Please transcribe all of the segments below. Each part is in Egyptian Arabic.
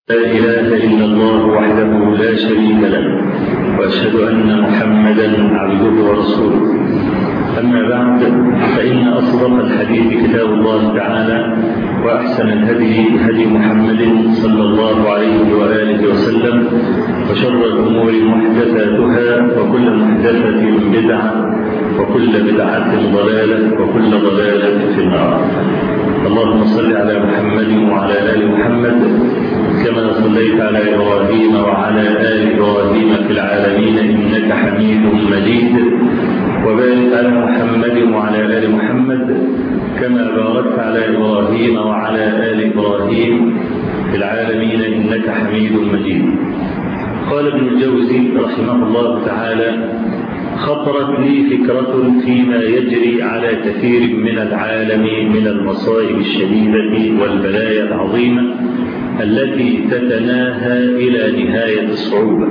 لا إله إلا الله وحده لا شريك له وأشهد أن محمدا عبده ورسوله أما بعد فإن أصدق الحديث كتاب الله تعالى وأحسن الهدي هدي محمد صلى الله عليه وآله وسلم وشر الأمور محدثاتها وكل محدثة بدعة وكل بدعة ضلالة وكل ضلالة في النار اللهم صل على محمد وعلى آل محمد كما صليت على إبراهيم وعلى آل إبراهيم في العالمين إنك حميد مجيد وبارك على محمد وعلى آل محمد كما باركت على إبراهيم وعلى آل إبراهيم في العالمين إنك حميد مجيد قال ابن الجوزي رحمه الله تعالى خطرت لي فكرة فيما يجري على كثير من العالم من المصائب الشديدة والبلايا العظيمة التي تتناهى إلى نهاية الصعوبة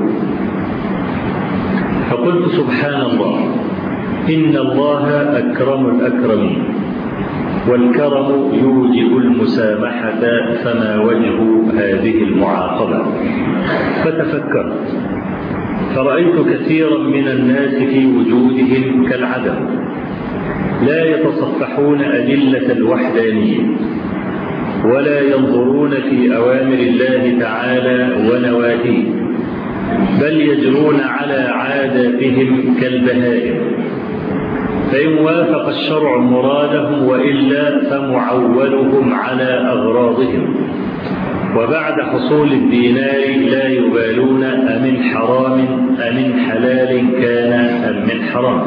فقلت سبحان الله إن الله أكرم الأكرمين والكرم يوجب المسامحة فما وجه هذه المعاقبة فتفكرت فرأيت كثيرا من الناس في وجودهم كالعدم لا يتصفحون أدلة الوحدانية ولا ينظرون في أوامر الله تعالى ونواهيه بل يجرون على عاداتهم كالبهائم فإن وافق الشرع مرادهم وإلا فمعولهم على أغراضهم وبعد حصول الدينار لا يبالون أمن حرام أمن حلال كان أم من حرام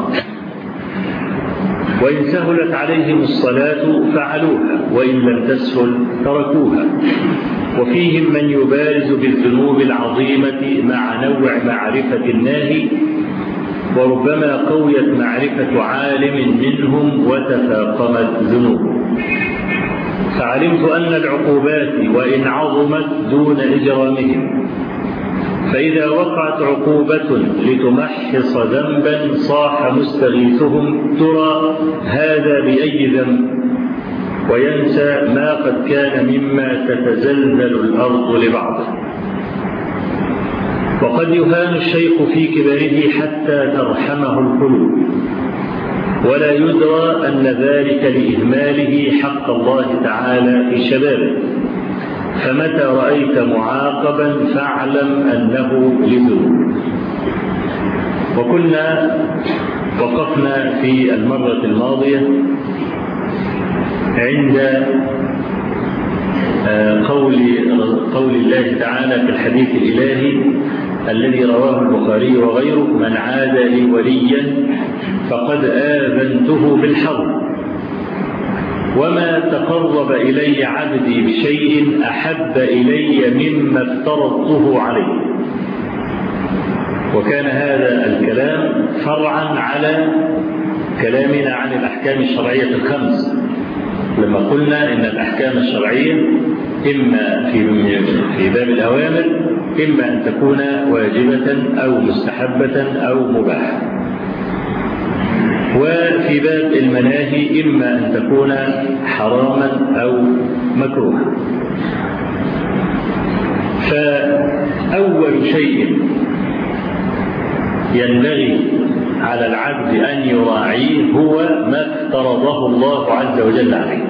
وإن سهلت عليهم الصلاة فعلوها وإن لم تسهل تركوها وفيهم من يبارز بالذنوب العظيمة مع نوع معرفة الناهي وربما قويت معرفة عالم منهم وتفاقمت ذنوبه فعلمت أن العقوبات وإن عظمت دون إجرامهم فإذا وقعت عقوبة لتمحص ذنبا صاح مستغيثهم ترى هذا بأي ذنب وينسى ما قد كان مما تتزلزل الأرض لبعضه وقد يهان الشيخ في كبره حتى ترحمه القلوب ولا يدرى أن ذلك لإهماله حق الله تعالى في شبابه فمتى رأيت معاقبا فاعلم أنه لذنوب وكنا وقفنا في المرة الماضية عند قول قول الله تعالى في الحديث الإلهي الذي رواه البخاري وغيره من عاد لي وليا فقد آذنته بالحرب وما تقرب إلي عبدي بشيء أحب إلي مما افترضته عليه وكان هذا الكلام فرعا على كلامنا عن الأحكام الشرعية الخمس لما قلنا إن الأحكام الشرعية إما في في باب الأوامر إما أن تكون واجبة أو مستحبة أو مباحة وفي باب المناهي إما أن تكون حراما أو مكروها فأول شيء ينبغي على العبد أن يراعيه هو ما افترضه الله عز وجل عليه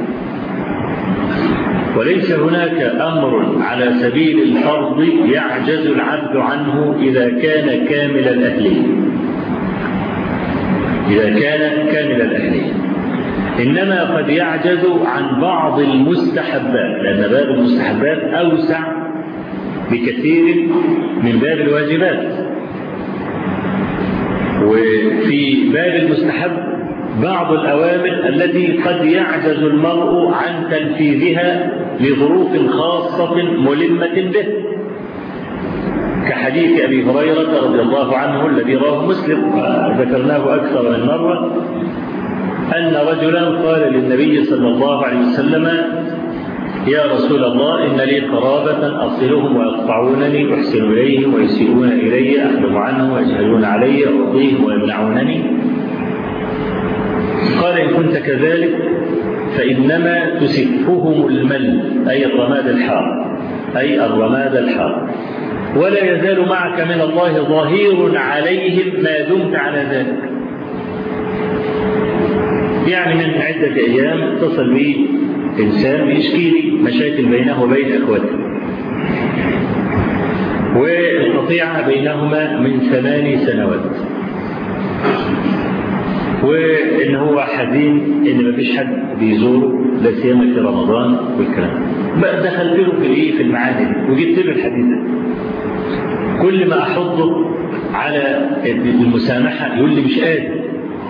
وليس هناك أمر على سبيل الفرض يعجز العبد عنه إذا كان كامل الأهلية إذا كان كامل الأهلية إنما قد يعجز عن بعض المستحبات لأن باب المستحبات أوسع بكثير من باب الواجبات وفي باب المستحب بعض الأوامر التي قد يعجز المرء عن تنفيذها لظروف خاصة ملمة به كحديث أبي هريرة رضي الله عنه الذي رواه مسلم ذكرناه أكثر من مرة أن رجلا قال للنبي صلى الله عليه وسلم يا رسول الله إن لي قرابة أصلهم ويقطعونني أحسن إليهم ويسيئون إلي أخدم عنهم ويجهلون علي أعطيهم ويمنعونني قال إن كنت كذلك فإنما تسفهم المل أي الرماد الحار أي الرماد الحار ولا يزال معك من الله ظهير عليهم ما دمت على ذلك يعني من عدة أيام اتصل بي إنسان بيشكي لي مشاكل بينه وبين إخوته والقطيعة بينهما من ثماني سنوات وإن هو حزين إن مفيش حد بيزوره لا سيما في رمضان والكلام بقى دخلت له في الإيه في المعادن وجبت له الحديث ده كل ما أحضه على المسامحة يقول لي مش قادر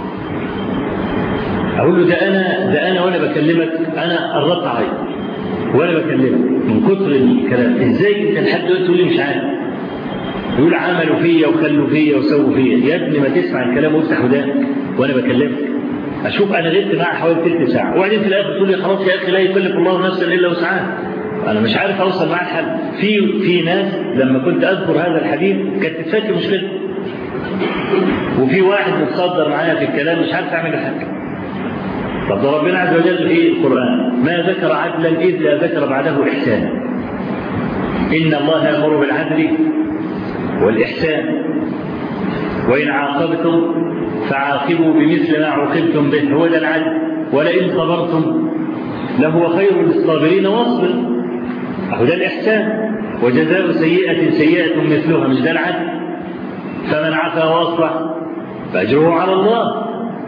أقول له ده أنا ده أنا وأنا بكلمك أنا قربت عليك وأنا بكلمك من كتر الكلام إزاي أنت لحد دلوقتي تقول لي مش عارف يقول عملوا فيا وخلوا فيا وسووا فيا يا ابني ما تسمع الكلام وافتح ودانك وأنا بكلمك أشوف أنا غبت معاه حوالي ثلث ساعة وبعدين في الآخر تقول لي خلاص يا أخي لا يكلف الله نفسا إلا وسعها أنا مش عارف أوصل معاه الحل في في ناس لما كنت أذكر هذا الحديث كانت تتفكر مشكلة وفي واحد متصدر معايا في الكلام مش عارف أعمل حاجة طب ده ربنا عز وجل في القرآن ما ذكر عدلا إذ لا ذكر بعده إحسانا إن الله يأمر بالعدل والإحسان وإن عاقبتم فعاقبوا بمثل ما عوقبتم به هو ده العدل ولئن صبرتم لهو خير للصابرين واصبر أهو ده الإحسان وجزاء سيئة سيئة مثلها مش ده العدل فمن عفا وأصلح فأجره على الله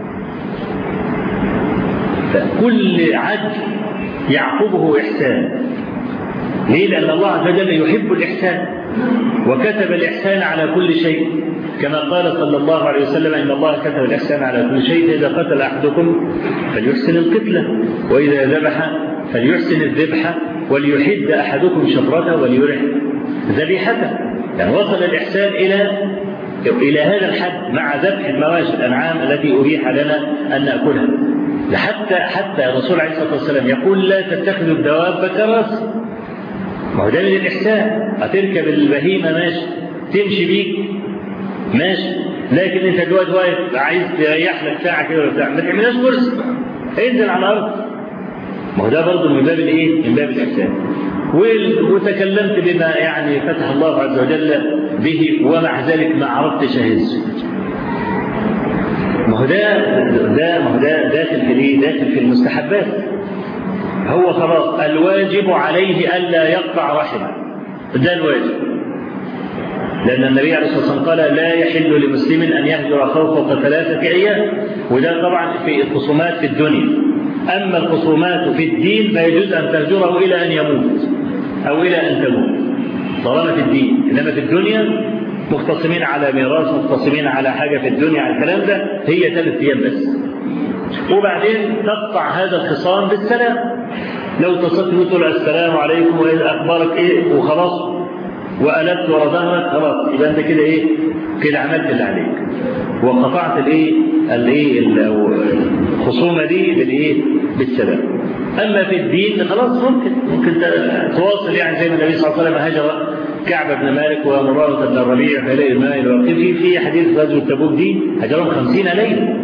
فكل عدل يعقبه إحسان ليه؟ لأن الله عز وجل يحب الإحسان وكتب الإحسان على كل شيء كما قال صلى الله عليه وسلم إن الله كتب الإحسان على كل شيء فإذا قتل أحدكم فليحسن القتلة وإذا ذبح فليحسن الذبح وليحد أحدكم شفرته وليرح ذبيحته يعني وصل الإحسان إلى إلى هذا الحد مع ذبح المواشي الأنعام التي أبيح لنا أن نأكلها حتى حتى الرسول عليه الصلاة والسلام يقول لا تتخذوا الدواب كراس ما هو ده من الإحسان هتركب البهيمة ماشي تمشي بيك ماشي لكن انت دلوقتي واقف عايز تريح لك ساعة كده ولا بتاع ما تعملهاش كرسي انزل على الأرض ما هو ده برضه من باب الايه؟ من باب الإحسان وتكلمت بما يعني فتح الله عز وجل به ومع ذلك ما عرفتش اهز ما هو ده ده ما هو ده داخل في الايه؟ داخل في المستحبات هو خلاص الواجب عليه الا يقطع رحمه ده الواجب لأن النبي عليه الصلاة والسلام قال لا يحل لمسلم أن يهجر أخاه فوق ثلاثة أيام وده طبعا في الخصومات في الدنيا أما الخصومات في الدين فيجوز أن تهجره إلى أن يموت أو إلى أن تموت طالما في الدين إنما في الدنيا مختصمين على ميراث مختصمين على حاجة في الدنيا على الكلام ده هي ثلاث أيام بس وبعدين تقطع هذا الخصام بالسلام لو اتصلت تقول السلام عليكم وايه اخبارك ايه وخلاص وقلبت ورا ظهرك خلاص يبقى انت كده ايه كده عملت اللي عليك وقطعت الايه الايه الخصومه دي بالايه بالسلام اما في الدين خلاص ممكن ممكن تواصل يعني زي ما النبي صلى الله عليه وسلم هاجر كعب بن مالك ومرارة بن الربيع في ليل الماء الواقفي في حديث غزوة تبوك دي هجرهم خمسين ليلة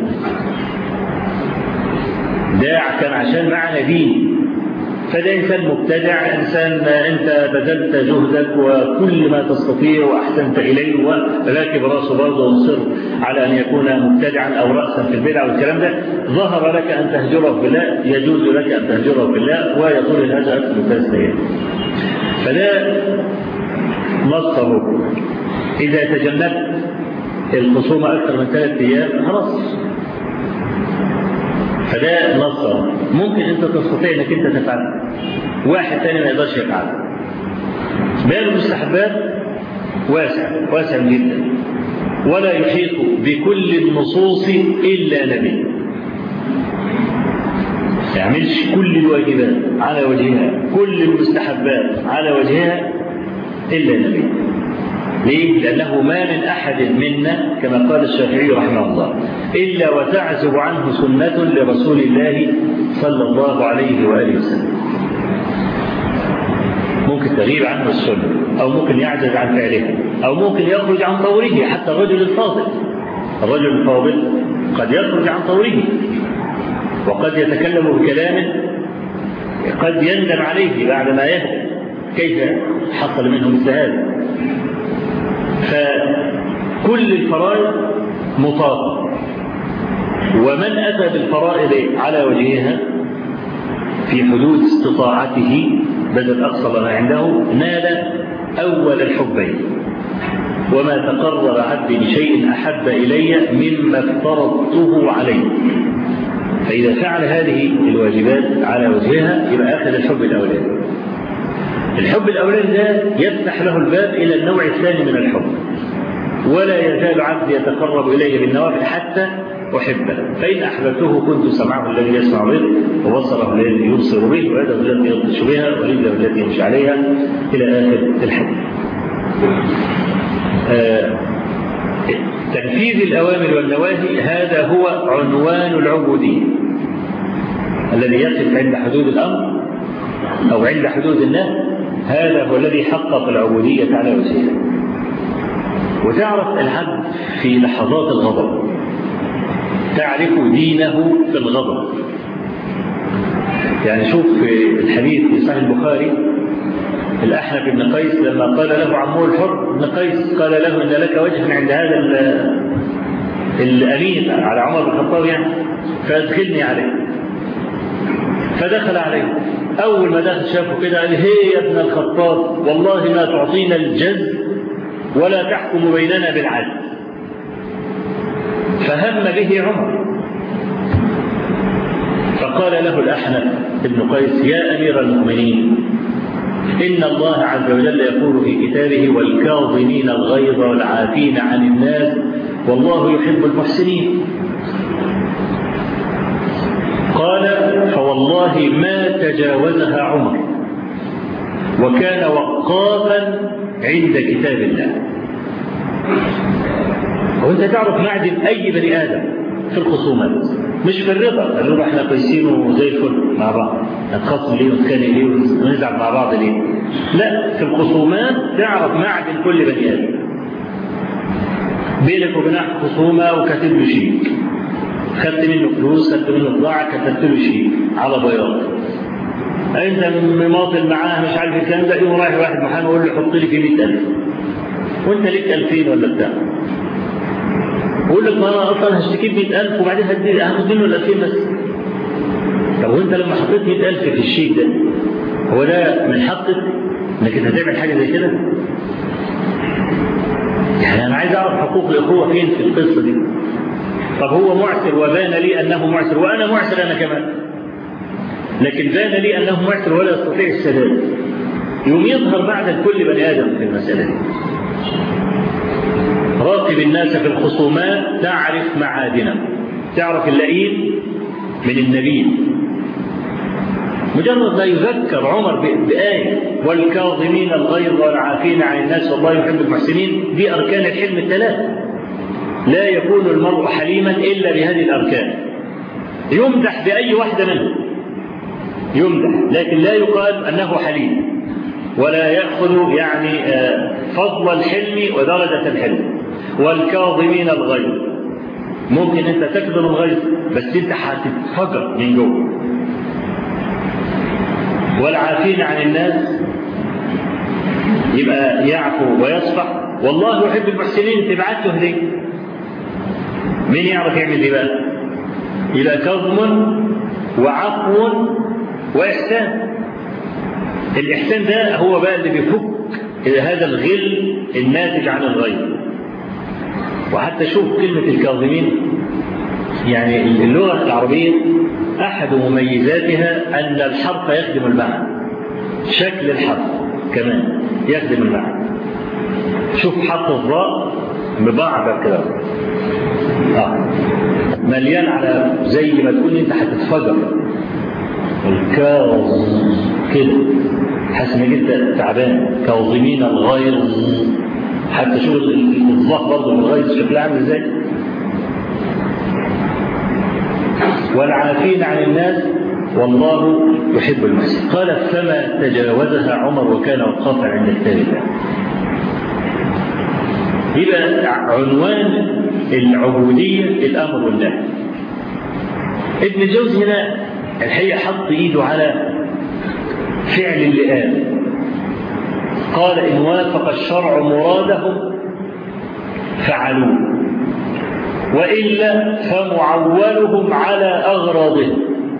ده كان عشان معنا دين فده إنسان مبتدع إنسان أنت بذلت جهدك وكل ما تستطيع وأحسنت إليه وراكب راسه برضه ومصر على أن يكون مبتدعا أو رأسا في البدع والكلام ده ظهر لك أن تهجره بالله يجوز لك أن تهجره بالله ويقول هذا أكل ثلاث فده مصره إذا تجنبت الخصومة أكثر من ثلاث أيام خلاص فده نص ممكن انت تستطيع انك انت تفعله واحد ثاني ما يقدرش يفعله باب المستحبات واسع واسع جدا ولا يحيط بكل النصوص الا نبي ما يعملش كل الواجبات على وجهها كل المستحبات على وجهها الا نبي ليه؟ لأنه ما من أحد منا كما قال الشافعي رحمه الله إلا وتعزب عنه سنة لرسول الله صلى الله عليه وآله وسلم ممكن تغيب عنه السنة أو ممكن يعجز عن فعلها أو ممكن يخرج عن طوره حتى الرجل الفاضل الرجل الفاضل قد يخرج عن طوره وقد يتكلم بكلام قد يندم عليه بعد ما يهدى كيف حصل منهم مثل هذا فكل الفرائض مطاقة ومن أتى بالفرائض على وجهها في حدود استطاعته بدل أقصى ما عنده نال أول الحبين وما تقرر عبدي بشيء أحب إلي مما افترضته عليه فإذا فعل هذه الواجبات على وجهها يبقى أخذ الحب الأولاني الحب الأولاني ده يفتح له الباب إلى النوع الثاني من الحب ولا يزال عبدي يتقرب إلي بالنوافل حتى أحبه فإن أحببته كنت سمعه الذي يسمع به وبصره الذي يبصر به ويده التي يبطش بها ورجله التي يمشي عليها إلى آخر الحديث آه تنفيذ الأوامر والنواهي هذا هو عنوان العبودية الذي يقف عند حدود الأمر أو عند حدود النهي هذا هو الذي حقق العبودية على وجهها وتعرف العبد في لحظات الغضب تعرف دينه في الغضب يعني شوف في الحديث في صحيح البخاري الأحنف بن قيس لما قال له عمه الحر بن قيس قال له إن لك وجه عند هذا الأمين على عمر بن الخطاب يعني فأدخلني عليه فدخل عليه أول ما دخل شافه كده قال هي يا ابن الخطاب والله ما تعطينا الجز ولا تحكم بيننا بالعدل فهم به عمر فقال له الأحنف بن قيس يا أمير المؤمنين إن الله عز وجل يقول في كتابه والكاظمين الغيظ والعافين عن الناس والله يحب المحسنين قال فوالله ما تجاوزها عمر وكان وقافا عند كتاب الله وانت تعرف معدن اي بني ادم في الخصومات مش في الرضا الرضا احنا كويسين وزي الفل مع بعض نتخاصم ليه ونتخانق ليه ونزعل مع بعض ليه لا في الخصومات تعرف معدن كل بني ادم بينك وبين احد خصومه وكاتب له شيك خدت منه فلوس خدت منه بضاعه كتبت له شيك على بياض انت مماطل معاه مش عارف الكلام ده يقوم رايح واحد محامي يقول له حط لي في 100000 وانت ليك 2000 ولا بتاع يقول لك ما انا اصلا هشتكي ب 100000 وبعدين هدي هاخد منه ال 2000 بس طب وانت لما حطيت 100000 في الشيك ده هو ده من حقك انك انت هتعمل حاجه زي كده؟ يعني انا عايز اعرف حقوق الاخوه فين في القصه دي طب هو معسر وبان لي انه معسر وانا معسر انا كمان لكن بان لي انه معسر ولا يستطيع السداد يوم يظهر بعد كل بني ادم في المساله دي راقب الناس في الخصومات تعرف معادنه تعرف اللئيم من النبيل مجرد ما يذكر عمر بآية والكاظمين الغيظ والعافين عن الناس والله يحب المحسنين دي أركان الحلم الثلاثة لا يكون المرء حليما إلا بهذه الأركان يمدح بأي واحدة منهم يمدح لكن لا يقال أنه حليم ولا يأخذ يعني فضل الحلم ودرجة الحلم والكاظمين الغيظ ممكن انت تكظم الغيظ بس انت هتتفجر من جوه والعافين عن الناس يبقى يعفو ويصفح والله يحب المحسنين تبعت له هديه مين يعرف يعمل دي بقى يبقى كظم وعفو واحسان الاحسان ده هو بقى اللي بيفك هذا الغل الناتج عن الغيظ وحتى شوف كلمة الكاظمين يعني اللغة العربية أحد مميزاتها أن الحرف يخدم المعنى شكل الحرف كمان يخدم المعنى شوف حرف الراء ببعض كده آه. مليان على زي ما تكون انت هتتفجر الكاظم كده حاسس انك انت تعبان كاظمين الغيظ حتى شوف الظهر برضه من الغيظ شكلها عامل ازاي والعافين عن الناس والله يحب المحسن قال فما تجاوزها عمر وكان وقافا عند كتاب الله يبقى عنوان العبودية الأمر والنهي ابن الجوزي هنا الحقيقة حط إيده على فعل اللئام قال إن وافق الشرع مرادهم فعلوه وإلا فمعولهم على أغراضهم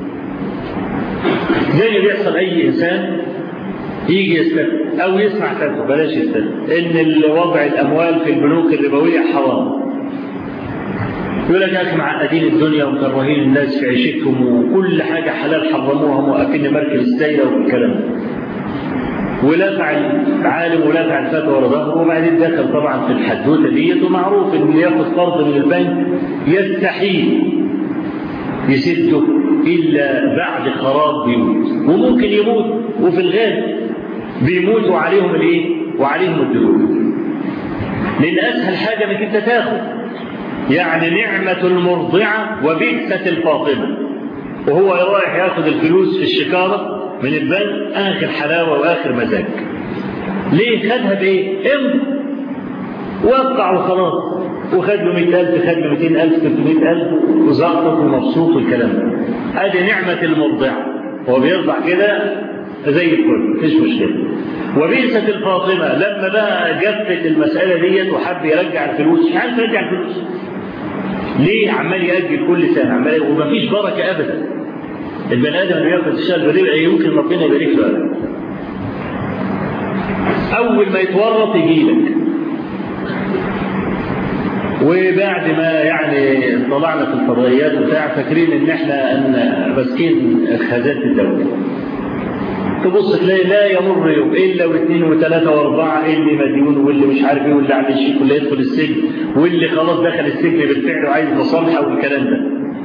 زي اللي بيحصل أي إنسان يجي يستثني أو يسمع فتوى بلاش يستثني إن وضع الأموال في البنوك الربوية حرام يقول لك يا اخي معقدين الدنيا ومكرهين الناس في عيشتهم وكل حاجه حلال حرموها واكن مركب السيله والكلام ده. ولافع العالم ولافع الفتوى ورا ظهره وبعدين دخل طبعا في الحدوته ديت ومعروف ان اللي ياخد قرض من البنك يستحيل يسده الا بعد خراب بيوت وممكن يموت وفي الغالب بيموتوا عليهم الايه؟ وعليهم الديون. لان اسهل حاجه انك انت تاخد يعني نعمة المرضعة وبئسة الفاطمة وهو رايح ياخد الفلوس في الشكارة من البنك آخر حلاوة وآخر مزاج ليه خدها بإيه؟ امضي وقع وخلاص وخد له 100000 خد له 200000 300000 وزقط ومبسوط والكلام ده ادي نعمة المرضعة هو بيرضع كده زي الفل مفيش مشكلة وبئسة الفاطمة لما بقى جفت المسألة ديت وحب يرجع الفلوس مش عارف يرجع الفلوس ليه عمال يأجل كل سنة عمال ومفيش بركة أبدا البني آدم اللي بياخد الشهر بربع يمكن ربنا يبارك له أبدا أول ما يتورط يجي لك وبعد ما يعني طلعنا في الفضائيات وبتاع فاكرين ان احنا ان ماسكين خزانه الدوله تبص تلاقي لا يمر يوم الا واثنين وثلاثه واربعه اللي مديون واللي مش عارف ايه واللي عامل شيك واللي يدخل السجن واللي خلاص دخل السجن بالفعل وعايز مصالحه والكلام ده.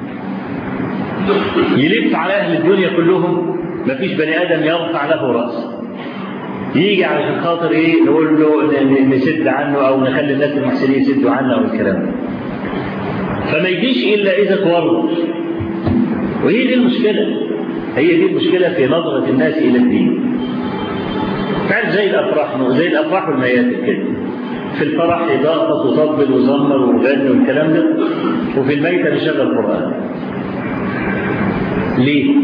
يلف على اهل الدنيا كلهم مفيش بني ادم يرفع له راس. يجي علشان خاطر ايه نقول له نسد عنه او نخلي الناس المحسنين يسدوا عنه او الكلام ده. فما يجيش الا اذا تورط. وهي دي المشكله. هي دي المشكلة في نظرة الناس إلى الدين فعلا زي الأفراح زي الأفراح والمياتم كده في الفرح إضافة وطبل وزمر وغني والكلام ده وفي الميتة نشغل قرآن ليه؟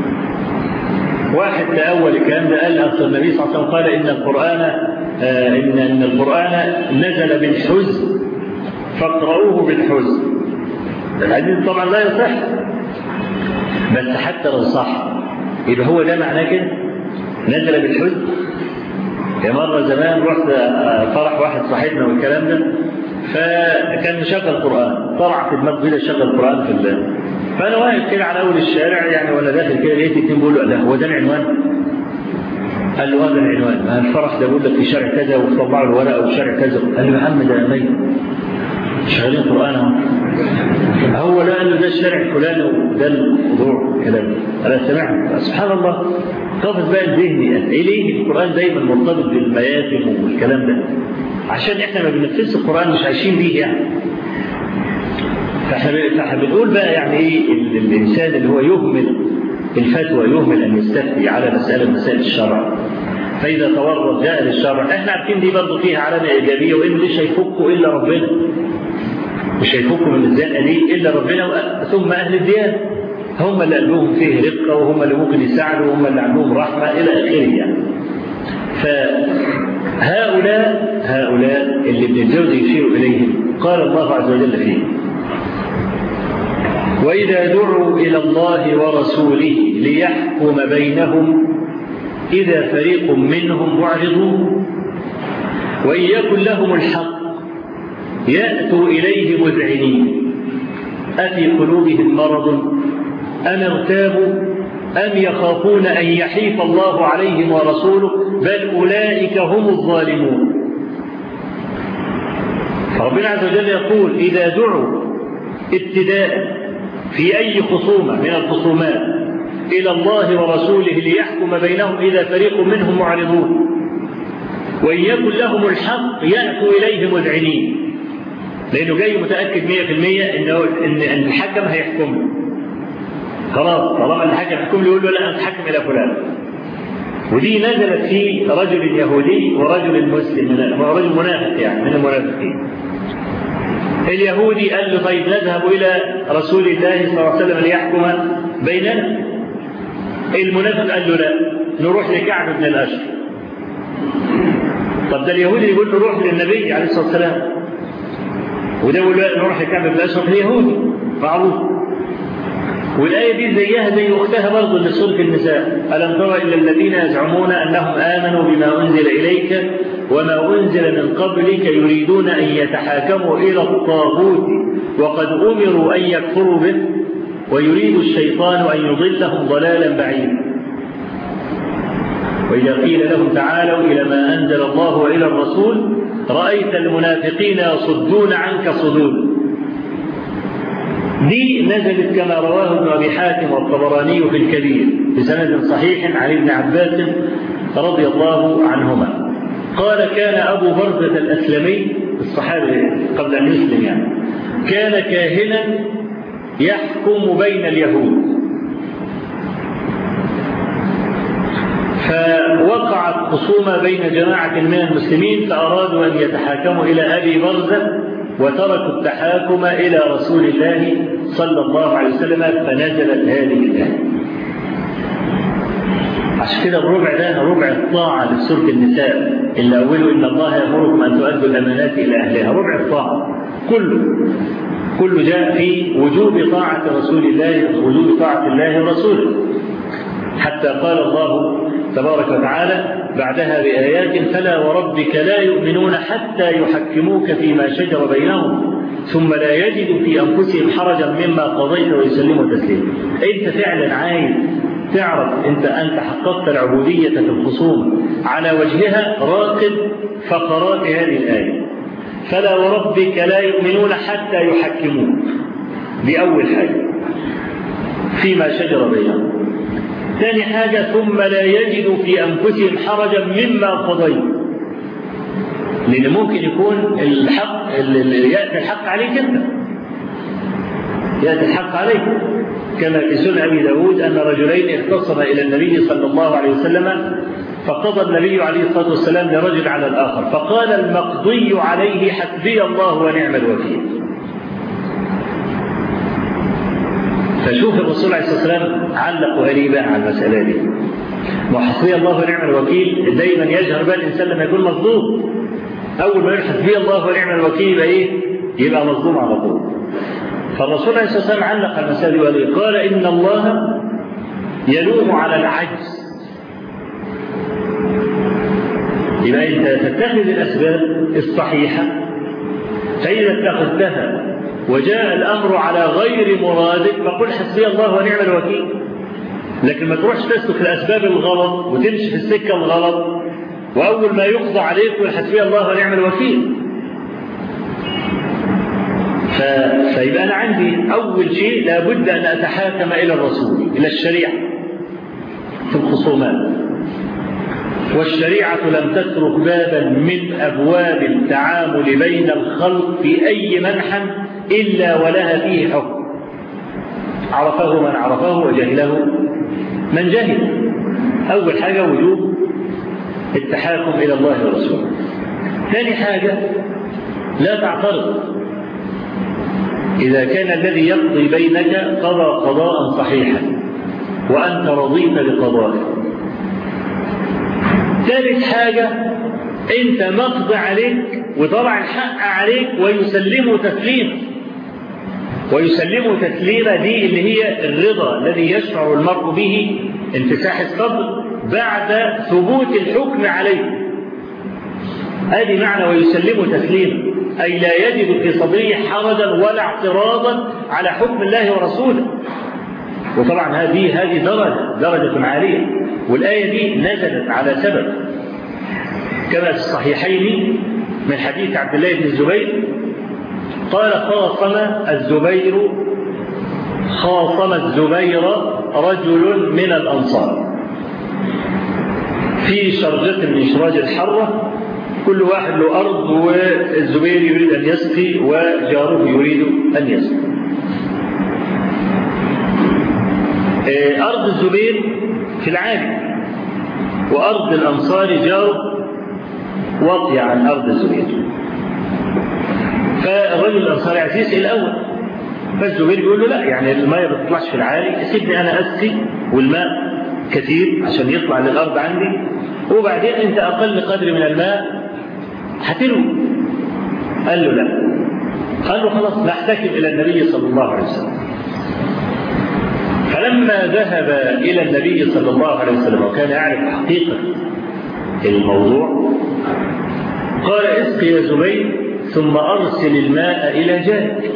واحد تأول الكلام ده قال أصل النبي صلى الله عليه وسلم قال إن القرآن آه إن إن القرآن نزل بالحزن فاقرؤوه بالحزن الحديث طبعا لا يصح بس حتى لو صح يبقى هو ده معناه كده نزل بالحزن يا مرة زمان رحت فرح واحد صاحبنا والكلام ده فكان مشغل قرآن طلع في دماغه كده شغل قرآن في الله فأنا واقف كده على أول الشارع يعني وأنا داخل كده لقيت اتنين بيقولوا لا هو ده العنوان؟ قال له هذا العنوان ما الفرح ده بيقول لك في شارع كذا وطلعوا الورقة وشارع كذا قال له يا عم ده ميت شغالين قرآن اهو هو لا قال له ده الشارع الفلاني وده الموضوع كلام انا سمعت سبحان الله قفز بقى الذهني اليه القران دايما مرتبط بالمياتم والكلام ده عشان احنا ما بننفذش القران مش عايشين بيه يعني فاحنا فاحنا بنقول بقى يعني ايه الانسان اللي هو يهمل الفتوى يهمل ان يستفتي على مساله مسائل الشرع فاذا تورط جاء للشرع احنا عارفين دي برضه فيها علامه ايجابيه وان مش هيفكوا الا ربنا مش هيفكوا من الزنقه دي الا ربنا ثم اهل الديانه هم اللي قلبهم فيه رقه وهم اللي ممكن يساعدوا وهم اللي عندهم رحمه الى اخره يعني فهؤلاء هؤلاء اللي ابن الجوزي يشير اليهم قال الله عز وجل فيهم واذا دعوا الى الله ورسوله ليحكم بينهم اذا فريق منهم معرضون وان يكن لهم الحق يأتوا إليه مذعنين أفي قلوبهم مرض أم ارتابوا أم يخافون أن يحيف الله عليهم ورسوله بل أولئك هم الظالمون فربنا عز وجل يقول إذا دعوا ابتداء في أي خصومة من الخصومات إلى الله ورسوله ليحكم بينهم إذا فريق منهم معرضون وإن يكن لهم الحق يأتوا إليه مذعنين لانه جاي متاكد 100% انه ان ان الحكم هيحكم له خلاص طالما الحكم يحكم له يقول له لا انت حكم الى فلان ودي نزلت في رجل يهودي ورجل مسلم ورجل منافق يعني من المنافقين اليهودي قال له طيب نذهب الى رسول الله صلى الله عليه وسلم ليحكم بيننا المنافق قال له لا نروح لكعب بن الاشهر طب ده اليهودي يقول له روح للنبي عليه الصلاة والسلام وده يقول له نروح لكعب بن الأشرف اليهودي معروف والآية دي زيها زي أختها برضه اللي سورة النساء ألم تر إلا الذين يزعمون أنهم آمنوا بما أنزل إليك وما أنزل من قبلك يريدون أن يتحاكموا إلى الطاغوت وقد أمروا أن يكفروا به ويريد الشيطان أن يضلهم ضلالا بعيدا وإذا قيل لهم تعالوا إلى ما أنزل الله وإلى الرسول رأيت المنافقين يصدون عنك صدودا دي نزلت كما رواه ابن أبي حاتم والطبراني في الكبير بسند صحيح عن ابن عباس رضي الله عنهما قال كان أبو برزة الأسلمي الصحابي قبل أن يسلم يعني كان كاهنا يحكم بين اليهود فوقعت خصومة بين جماعة من المسلمين فأرادوا أن يتحاكموا إلى أبي برزة وتركوا التحاكم إلى رسول الله صلى الله عليه وسلم فنزلت هذه الآية عشان كده الربع ده ربع الطاعة لسورة النساء اللي أوله إن الله يأمركم أن تؤدوا الأمانات إلى أهلها ربع الطاعة كله كله جاء في وجوب طاعة رسول الله وجوب طاعة الله ورسوله حتى قال الله تبارك وتعالى بعدها بآيات فلا وربك لا يؤمنون حتى يحكموك فيما شجر بينهم ثم لا يجدوا في أنفسهم حرجا مما قضيت ويسلموا تسليما أنت فعلا عايز تعرف أنت أنت حققت العبودية في الخصوم على وجهها راقب فقرات هذه الآية فلا وربك لا يؤمنون حتى يحكموك دي أول حاجة فيما شجر بينهم ثاني حاجة ثم لا يجدوا في أنفسهم حرجا مما قضيت لأن ممكن يكون الحق يأتي الحق عليك أنت يأتي الحق عليك كما في سنة أبي داود أن رجلين اختصما إلى النبي صلى الله عليه وسلم فقضى النبي عليه الصلاة والسلام لرجل على الآخر فقال المقضي عليه حسبي الله ونعم الوكيل فشوف الرسول عليه الصلاة والسلام علق غريبا على المسألة دي وحسبي الله ونعم الوكيل دايما يجهر بها الإنسان لما يكون مظلوم أول ما يقول حسبي الله ونعم الوكيل يبقى إيه؟ يبقى مظلوم على طول فالرسول عليه الصلاة والسلام علق على المسألة دي وقال قال إن الله يلوم على العجز يبقى أنت تتخذ الأسباب الصحيحة فإذا اتخذتها وجاء الأمر على غير مرادك فقل حسبي الله ونعم الوكيل لكن ما تروحش تسلك الأسباب الغلط وتمشي في السكة الغلط وأول ما يقضى عليك قل حسبي الله ونعم الوكيل ف... فيبقى أنا عندي أول شيء لابد أن أتحاكم إلى الرسول إلى الشريعة في الخصومات والشريعة لم تترك بابا من أبواب التعامل بين الخلق في أي منحى إلا ولها فيه حكم عرفه من عرفه وجهله من جهل أول حاجة وجوب التحاكم إلى الله ورسوله ثاني حاجة لا تعترض إذا كان الذي يقضي بينك قضى قضاء صحيحا وأنت رضيت بقضائه ثالث حاجة أنت مقضي عليك وطبعا الحق عليك ويسلمه تسليما ويسلمه تسليما دي اللي هي الرضا الذي يشعر المرء به انفساح الصدر بعد ثبوت الحكم عليه هذه معنى ويسلمه تسليما أي لا يجد في صدره حرجا ولا اعتراضا على حكم الله ورسوله وطبعا هذه هذه درجة درجة عالية والآية دي نزلت على سبب كما في الصحيحين من حديث عبد الله بن الزبير قال خاصم الزبير خاصم الزبير رجل من الأنصار في شرجة من إشراج الحرة كل واحد له أرض والزبير يريد أن يسقي وجاره يريد أن يسقي أرض الزبير في العالي وأرض الأنصار جار واطية عن أرض الزبير فالرجل الأنصاري عايز يسقي الأول فالزبير بيقول له لا يعني الماء ما بتطلعش في العالي سيبني أنا أسقي والماء كثير عشان يطلع للأرض عندي وبعدين أنت أقل قدر من الماء هتلوي قال له لا قال له خلاص نحتكم إلى النبي صلى الله عليه وسلم فلما ذهب إلى النبي صلى الله عليه وسلم وكان يعرف حقيقة الموضوع قال اسق يا زبير ثم أرسل الماء إلى جارك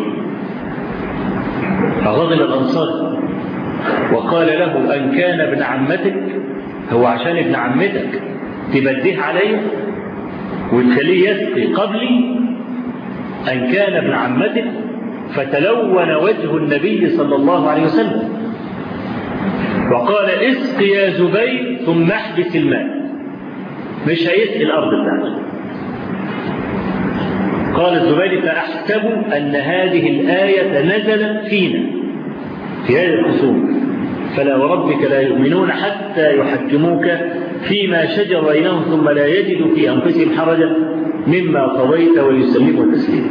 فغضب الأنصار وقال له أن كان ابن عمتك هو عشان ابن عمتك تبديه عليه وتخليه يسقي قبلي أن كان ابن عمتك فتلون وجه النبي صلى الله عليه وسلم وقال اسق يا زبير ثم احبس الماء مش هيسقي الأرض بتاعتك قال الزبير فأحسب أن هذه الآية نزلت فينا في هذه الخصوم فلا وربك لا يؤمنون حتى يحكموك فيما شجر بينهم ثم لا يجدوا في أنفسهم حرجا مما قضيت ويسلموا تسليما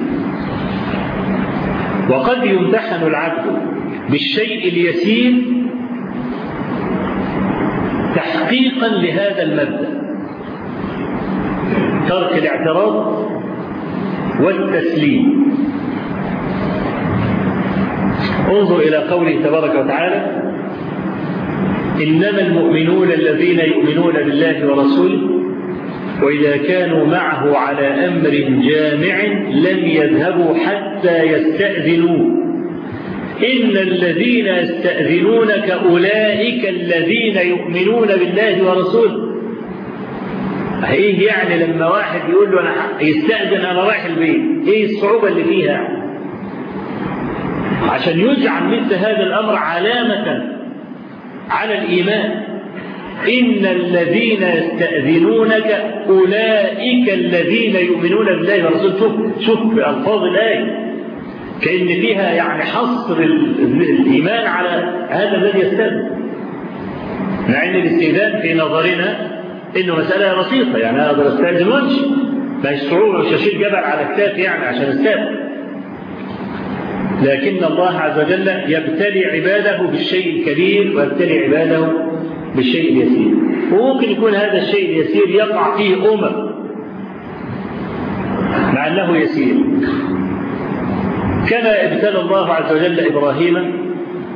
وقد يمتحن العبد بالشيء اليسير تحقيقا لهذا المبدأ ترك الاعتراض والتسليم انظر إلى قوله تبارك وتعالى إنما المؤمنون الذين يؤمنون بالله ورسوله وإذا كانوا معه على أمر جامع لم يذهبوا حتى يستأذنوه إن الذين يستأذنونك أولئك الذين يؤمنون بالله ورسوله ايه يعني لما واحد يقول له انا يستأذن انا رايح البيت ايه الصعوبة اللي فيها عشان يجعل مثل هذا الامر علامة على الايمان ان الذين يستأذنونك اولئك الذين يؤمنون بالله ورسوله شوف شوف الفاظ الايه كأن فيها يعني حصر الايمان على هذا الذي يستأذن مع ان الاستئذان في نظرنا انه مسألة بسيطة يعني انا اقدر استأذن وامشي مش صعوبة مش اشيل جبل على كتافي يعني عشان استأذن لكن الله عز وجل يبتلي عباده بالشيء الكبير ويبتلي عباده بالشيء اليسير وممكن يكون هذا الشيء اليسير يقع فيه أمم مع أنه يسير كما ابتلى الله عز وجل إبراهيم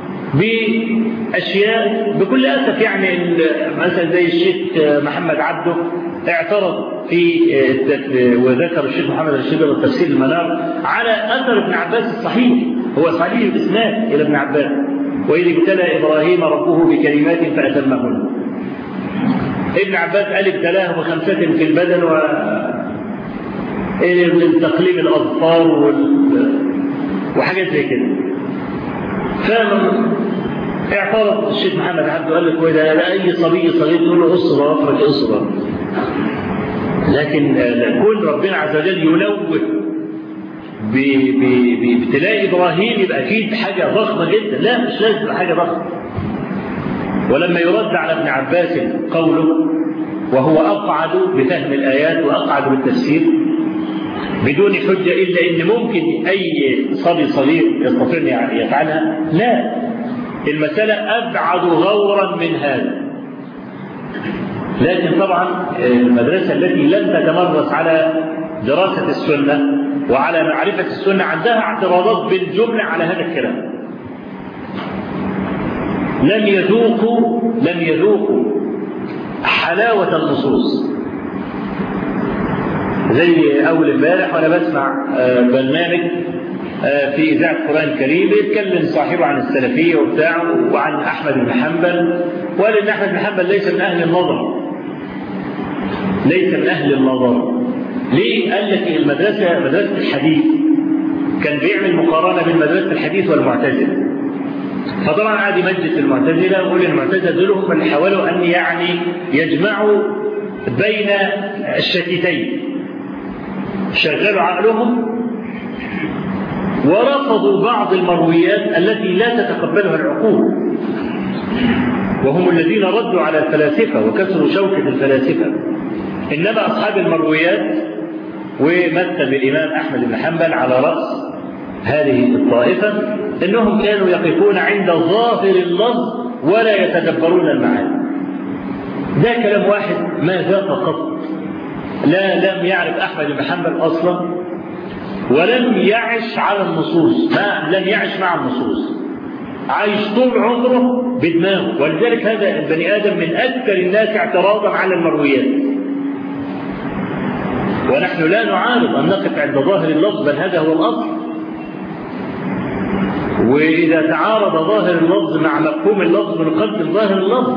بأشياء بكل أسف يعني مثلا زي الشيخ محمد عبده اعترض في وذكر الشيخ محمد الشيخ والتفسير المنار على أثر ابن عباس الصحيح هو صحيح الإسناد إلى ابن عباس وإذ ابتلى إبراهيم ربه بكلمات فأتمهن ابن عباس قال ابتلاه بخمسة في البدن و تقليم الأظفار وال... وحاجات زي كده اعترض الشيخ محمد عبده قال لك وإذا لا أي صبي صغير تقول له أصبر أفرج أصبر لكن كون ربنا عز وجل ينوه بابتلاء إبراهيم يبقى أكيد حاجة ضخمة جدا لا مش لازم حاجة ضخمة ولما يرد على ابن عباس قوله وهو أقعد بفهم الآيات وأقعد بالتفسير بدون حجة إلا إن ممكن أي صبي صغير يستطيع أن يفعلها لا المسألة أبعد غورا من هذا لكن طبعا المدرسة التي لم تتمرس على دراسة السنة وعلى معرفة السنة عندها اعتراضات بالجملة على هذا الكلام لم يذوقوا لم يذوقوا حلاوة النصوص زي أول امبارح وأنا بسمع برنامج في إذاعة القرآن الكريم بيتكلم صاحبه عن السلفية وبتاعه وعن أحمد بن حنبل وقال إن أحمد بن حنبل ليس من أهل النظر ليس من أهل النظر ليه؟ قال لك المدرسة مدرسة الحديث كان بيعمل مقارنة بين مدرسة الحديث والمعتزلة فطبعا قعد يمجد المعتزلة ويقول المعتزلة دول هم اللي حاولوا أن يعني يجمعوا بين الشتيتين شغلوا عقلهم ورفضوا بعض المرويات التي لا تتقبلها العقول وهم الذين ردوا على الفلاسفة وكسروا شوكة الفلاسفة إنما أصحاب المرويات ومثل الإمام أحمد بن حنبل على رأس هذه الطائفة إنهم كانوا يقفون عند ظاهر اللفظ ولا يتدبرون المعاني ده كلام واحد ما ذاق قط لا لم يعرف أحمد بن حنبل أصلا ولم يعش على النصوص ما لم يعش مع النصوص عايش طول عمره بدماغه ولذلك هذا البني آدم من أكثر الناس اعتراضا على المرويات ونحن لا نعارض أن نقف عند ظاهر اللفظ بل هذا هو الأصل وإذا تعارض ظاهر اللفظ مع مفهوم اللفظ بنقدم ظاهر اللفظ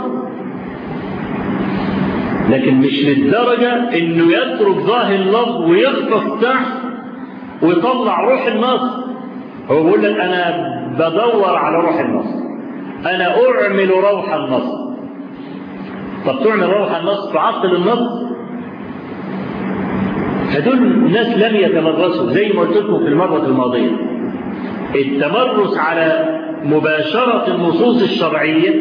لكن مش للدرجة انه يترك ظاهر اللفظ ويغطس تحت ويطلع روح النص هو بيقول لك انا بدور على روح النص انا اعمل روح النص طب تعمل روح النص تعطل النص هدول ناس لم يتمرسوا زي ما قلت لكم في المرة الماضية التمرس على مباشرة النصوص الشرعية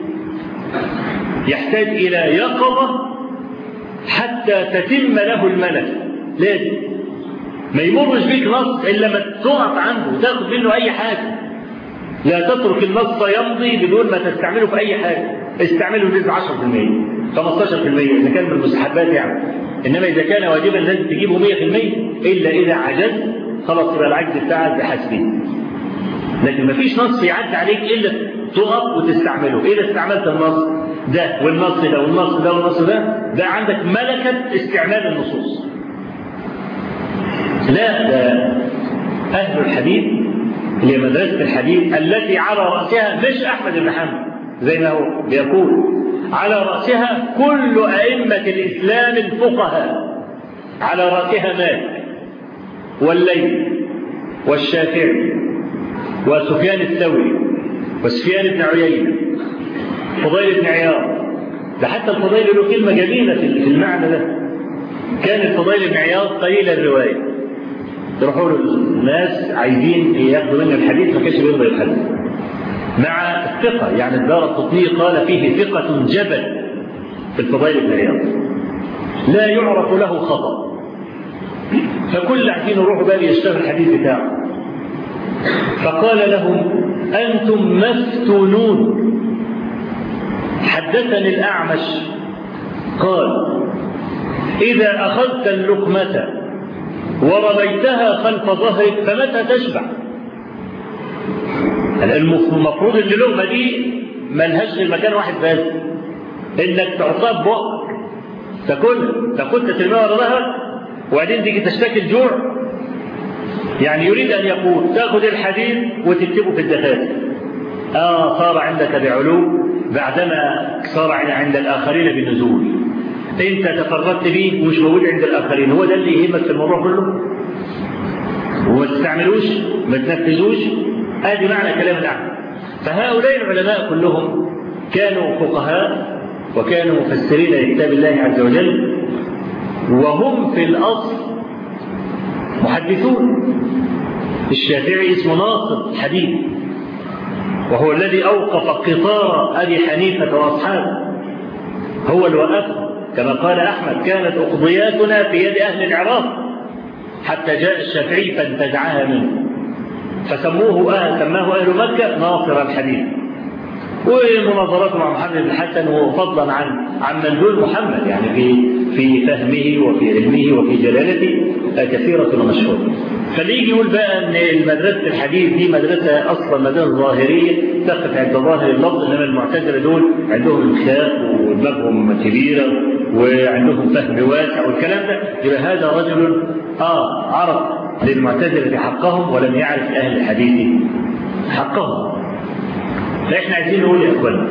يحتاج إلى يقظة حتى تتم له الملكة لازم ما يمرش بيك نص إلا ما تقف عنده وتاخد منه أي حاجة لا تترك النص يمضي بدون ما تستعمله في أي حاجة استعمله بنسبة 10% 15% إذا كان من المستحبات يعني إنما إذا كان واجبا لازم تجيبه 100% إلا إذا عجزت خلاص يبقى العجز بتاعك بحسبه لكن ما فيش نص يعدي عليك إلا تقف وتستعمله إذا استعملت النص ده والنص ده والنص ده والنص ده ده عندك ملكة استعمال النصوص لا ده أهل الحديث اللي مدرسة الحديث التي على رأسها مش أحمد بن حنبل زي ما هو بيقول على رأسها كل أئمة الإسلام الفقهاء على رأسها مالك والليل والشافعي وسفيان الثوري وسفيان بن عيينة فضيل بن عياض ده حتى الفضيل له كلمة جميلة في المعنى ده كان الفضيل بن عياض قليل الرواية يروحوا له الناس عايزين ياخدوا منه الحديث ما كانش بيرضى الحديث مع الثقة يعني الدار القطني قال فيه ثقة جبل في الفضيل بن عياض لا يعرف له خطأ فكل عايزين يروحوا بقى يشتغل الحديث بتاعه فقال لهم أنتم مفتونون حدثني الأعمش قال إذا أخذت اللقمة ورميتها خلف ظهرك فمتى تشبع المفروض ان اللقمه دي ملهاش غير مكان واحد بس انك تحطها ببقك تاكلها تاخدها ترميها ورا ظهرك وبعدين تيجي تشتكي الجوع يعني يريد ان يقول تاخذ الحديد وتكتبه في الدفاتر اه صار عندك بعلو بعدما صار عند الاخرين بالنزول انت تفردت به ومش موجود عند الاخرين هو ده اللي يهمك في الموضوع كله وما تستعملوش ما تنفذوش ادي معنى كلام الاعمى فهؤلاء العلماء كلهم كانوا فقهاء وكانوا مفسرين لكتاب الله عز وجل وهم في الاصل محدثون الشافعي اسمه ناصر حديث وهو الذي اوقف قطار ابي حنيفه واصحابه هو اللي وقفه كما قال أحمد كانت أقضياتنا في يد أهل العراق حتى جاء الشافعي فانتزعها منه فسموه أهل سماه أهل مكة ناصر الحديث ومناظراته مع محمد بن الحسن وفضلا عن عن منزول محمد يعني في في فهمه وفي علمه وفي جلالته كثيرة ومشهورة. فاللي يجي يقول بقى ان مدرسة الحديث دي مدرسة اصلا مدرسة ظاهرية تقف عند ظاهر اللفظ انما المعتزلة دول عندهم انخاف ودماغهم كبيرة وعندهم فهم واسع والكلام ده يبقى هذا رجل اه عرف للمعتزلة حقهم ولم يعرف اهل الحديث حقهم. فاحنا عايزين نقول يا اخوانا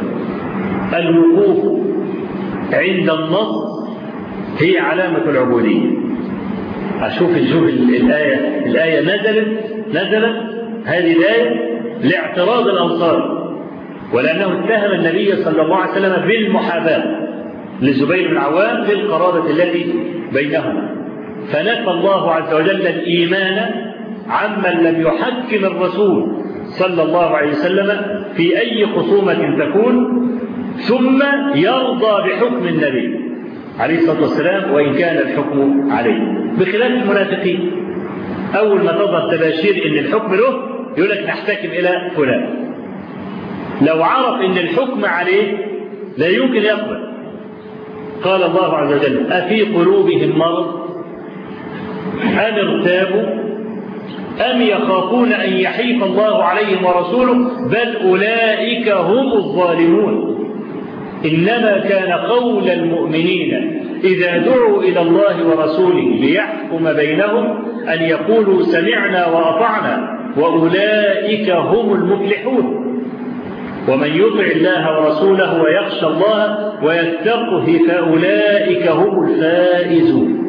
الوقوف عند النص هي علامة العبودية أشوف شوف الآية الآية نزلت نزلت هذه الآية لاعتراض الأنصار ولأنه اتهم النبي صلى الله عليه وسلم بالمحاباة لزبير بن عوام في القرابة التي بينهما فنفى الله عز وجل الإيمان عمن لم يحكم الرسول صلى الله عليه وسلم في أي خصومة تكون ثم يرضى بحكم النبي عليه الصلاة والسلام وإن كان الحكم عليه بخلاف المنافقين أول ما تظهر تباشير إن الحكم له يقول لك نحتكم إلى فلان لو عرف إن الحكم عليه لا يمكن يقبل قال الله عز وجل أفي قلوبهم مرض أم ارتابوا أم يخافون أن يحيف الله عليهم ورسوله بل أولئك هم الظالمون إنما كان قول المؤمنين إذا دعوا إلى الله ورسوله ليحكم بينهم أن يقولوا سمعنا وأطعنا وأولئك هم المفلحون ومن يطع الله ورسوله ويخشى الله ويتقه فأولئك هم الفائزون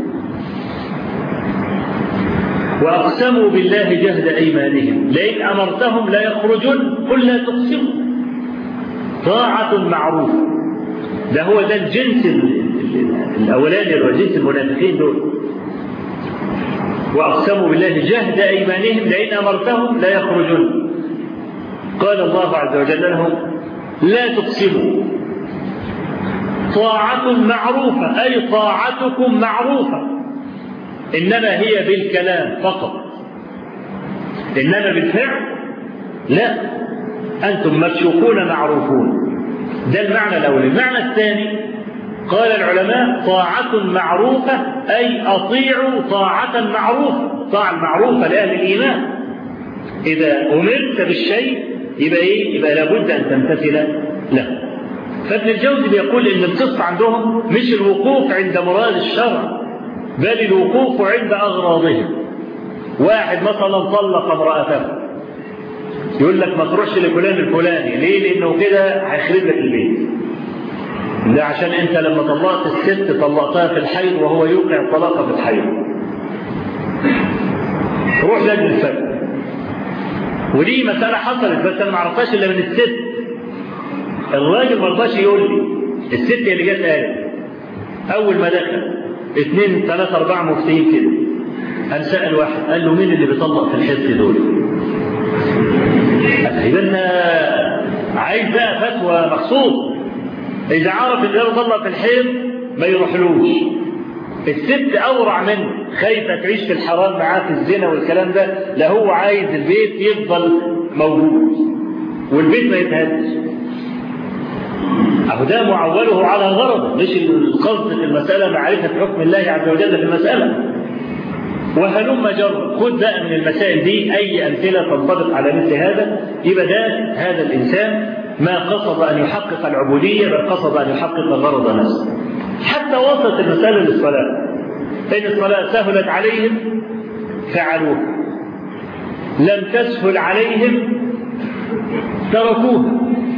وأقسموا بالله جهد أيمانهم لئن أمرتهم لا يخرجون قل لا تقسموا طاعة معروفة ده هو ده الجنس الأولاني اللي هو جنس المنافقين دول وأقسموا بالله جهد أيمانهم لئن أمرتهم لا يخرجون قال الله عز وجل لهم لا تقسموا طاعة معروفة أي طاعتكم معروفة إنما هي بالكلام فقط إنما بالفعل لا أنتم مكشوفون معروفون ده المعنى الأول المعنى الثاني قال العلماء طاعة معروفة أي أطيعوا طاعة معروفة طاعة معروفة لأهل الإيمان إذا أمرت بالشيء يبقى إيه؟ يبقى لابد أن تمتثل له فابن الجوزي بيقول إن القصة عندهم مش الوقوف عند مراد الشرع بل الوقوف عند أغراضهم واحد مثلا طلق امرأته يقول لك ما تروحش لفلان الفلاني ليه لأنه كده هيخرب لك البيت ده عشان انت لما طلقت الست طلقتها في الحيض وهو يوقع الطلاق في الحيض روح لجل الفجر ودي مسألة حصلت بس أنا ما عرفتهاش إلا من الست الراجل ما رضاش يقول لي الست هي اللي جت قالت أول ما دخل اثنين ثلاثة أربعة مفتين كده قام سأل واحد قال له مين اللي بيطلق في الحصة دول؟ يبقى عايز بقى فتوى مخصوص إذا عرف إن هو طلق في الحيض ما يروحلوش الست أورع منه خايفة تعيش في الحرام معاه في الزنا والكلام ده لا هو عايز البيت يفضل موجود والبيت ما يتهدش أهو ده معوله على غرض مش القصد في المسألة معرفة حكم الله عز وجل في المسألة وهلم جر خذ بقى من المسائل دي أي أمثلة تنطبق على مثل هذا يبقى ده هذا الإنسان ما قصد أن يحقق العبودية بل قصد أن يحقق غرض نفسه حتى وصلت المسألة للصلاة فإن الصلاة سهلت عليهم فعلوها لم تسهل عليهم تركوها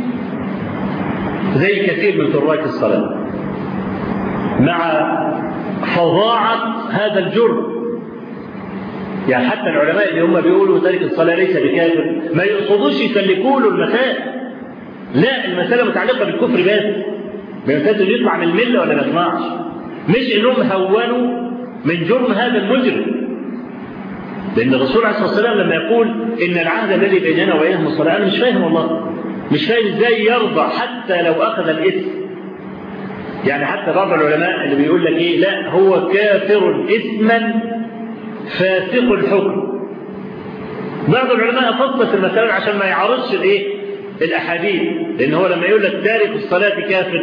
زي كثير من تراك الصلاة مع فظاعة هذا الجرم يعني حتى العلماء اللي هم بيقولوا تارك الصلاة ليس بكافر ما يقصدوش يسلكوا له المسائل لا المسألة متعلقة بالكفر بس بمسألة يطلع من الملة ولا ما يطلعش مش انهم هونوا من جرم هذا المجرم لأن الرسول عليه الصلاة والسلام لما يقول إن العهد الذي بيننا وبينهم الصلاة أنا مش فاهم والله مش فاهم إزاي يرضى حتى لو أخذ الإثم يعني حتى بعض العلماء اللي بيقول لك إيه لا هو كافر إثما فاسق الحكم بعض العلماء فصل المسألة عشان ما يعارضش الإيه الأحاديث لأن هو لما يقول لك تارك الصلاة كافر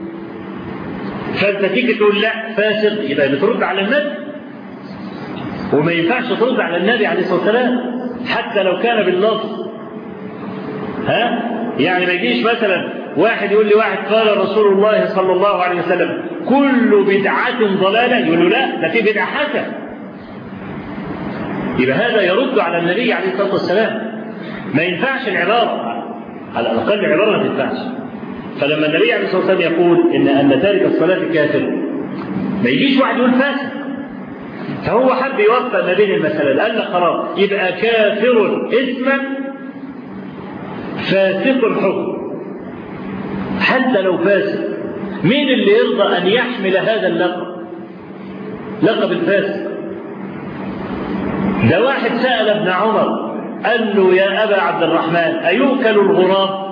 فأنت تيجي تقول لا فاسق يبقى بترد على النبي وما ينفعش ترد على النبي عليه الصلاة والسلام حتى لو كان باللفظ ها يعني ما يجيش مثلا واحد يقول لي واحد قال رسول الله صلى الله عليه وسلم كل بدعة ضلالة يقول له لا ده في بدعة حسنة يبقى هذا يرد على النبي عليه الصلاة والسلام ما ينفعش العبارة على الأقل العبارة ما تنفعش فلما النبي عليه الصلاة والسلام يقول إن أن تارك الصلاة كافر ما يجيش واحد يقول فاسق فهو حب يوفق ما بين المسألة قال لك خلاص يبقى كافر اسما فاسق الحكم حتى لو فاسق مين اللي يرضى أن يحمل هذا اللقب لقب الفاسق ده واحد سأل ابن عمر قال له يا أبا عبد الرحمن أيوكل الغراب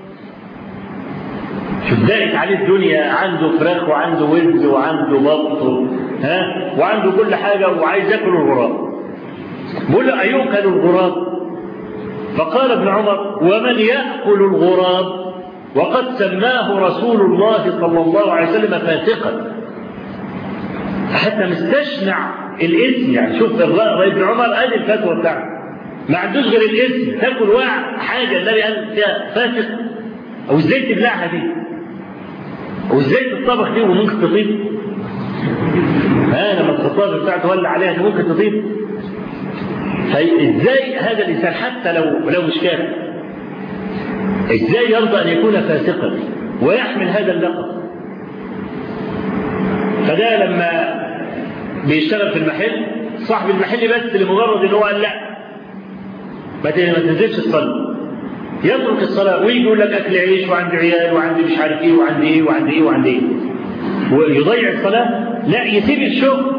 شوف ذلك عليه الدنيا عنده فراخ وعنده ولد وعنده بط ها وعنده كل حاجة وعايز ياكل الغراب بقول له أيوكل الغراب فقال ابن عمر ومن يأكل الغراب وقد سماه رسول الله صلى الله عليه وسلم فاسقا حتى مستشنع الاسم يعني شوف ابن عمر ادي الفتوى بتاعته ما عندوش غير الاسم تاكل واحد حاجه النبي قال فيها فاسق او ازاي تبلعها دي او ازاي تطبخ دي وممكن تطيب ها لما الخطاب بتاعته ولع عليها دي ممكن تطيب ازاي هذا الانسان حتى لو لو مش كافر ازاي يرضى ان يكون فاسقا ويحمل هذا اللقب فده لما بيشتغل في المحل صاحب المحل بس لمجرد ان هو قال لا ما تنزلش الصلاه يترك الصلاه ويجي يقول لك اكل عيش وعندي عيال وعندي مش عارف ايه وعندي ايه وعندي ايه وعندي ايه ويضيع الصلاه لا يسيب الشغل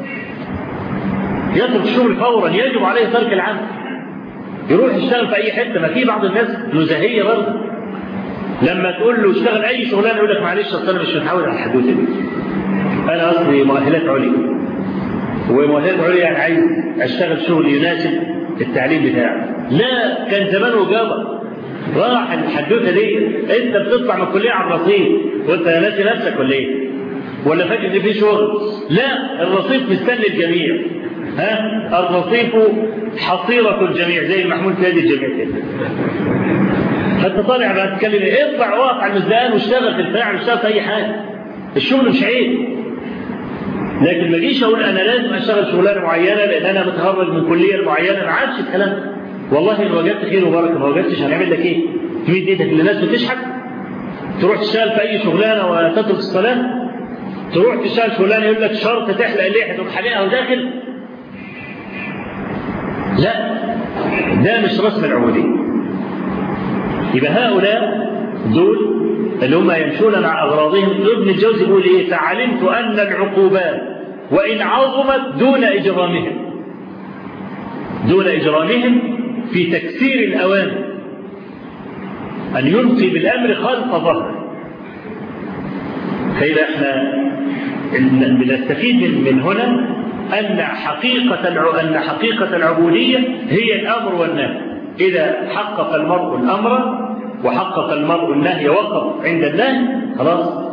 يترك الشغل فورا يجب عليه ترك العمل يروح يشتغل في اي حته ما في بعض الناس نزهيه برضه لما تقول له اشتغل اي شغلانه يقول لك معلش اصل انا مش متعود على الحدوته دي انا اصلي مؤهلات عليا ومؤهلات عليا يعني عايز اشتغل شغل يناسب التعليم بتاعي لا كان زمانه جابر راح الحدوته دي انت بتطلع من الكليه على الرصيف وانت ناسي نفسك ولا ايه؟ ولا فاكر ان في شغل؟ لا الرصيف مستني الجميع ها الرصيف حصيرة الجميع زي المحمول في يد الجميع كده فانت طالع بقى تتكلم ايه اطلع واقف على المزدان واشتغل في البتاع واشتغل في اي حاجه الشغل مش عيب لكن ما اجيش اقول انا لازم اشتغل شغلانه معينه لان انا متخرج من كليه معينه ما عادش الكلام والله ان وجدت خير وبركه ما وجدتش هنعمل لك ايه؟ تمد ايدك للناس وتشحت تروح تشتغل في اي شغلانه وتترك الصلاه تروح تشتغل شغلانه يقول لك شرط تحلق اللحيه تقوم حالقها وداخل لا ده مش رسم العبوديه يبقى هؤلاء دول اللي هم يمشون مع أغراضهم ابن الجوزي يقول إيه فعلمت أن العقوبات وإن عظمت دون إجرامهم دون إجرامهم في تكسير الأوامر أن يلقي بالأمر خلف ظهره فإذا احنا بنستفيد من هنا أن حقيقة أن حقيقة العبودية هي الأمر والنهي إذا حقق المرء الأمر وحقق المرء النهي وقف عند النهي خلاص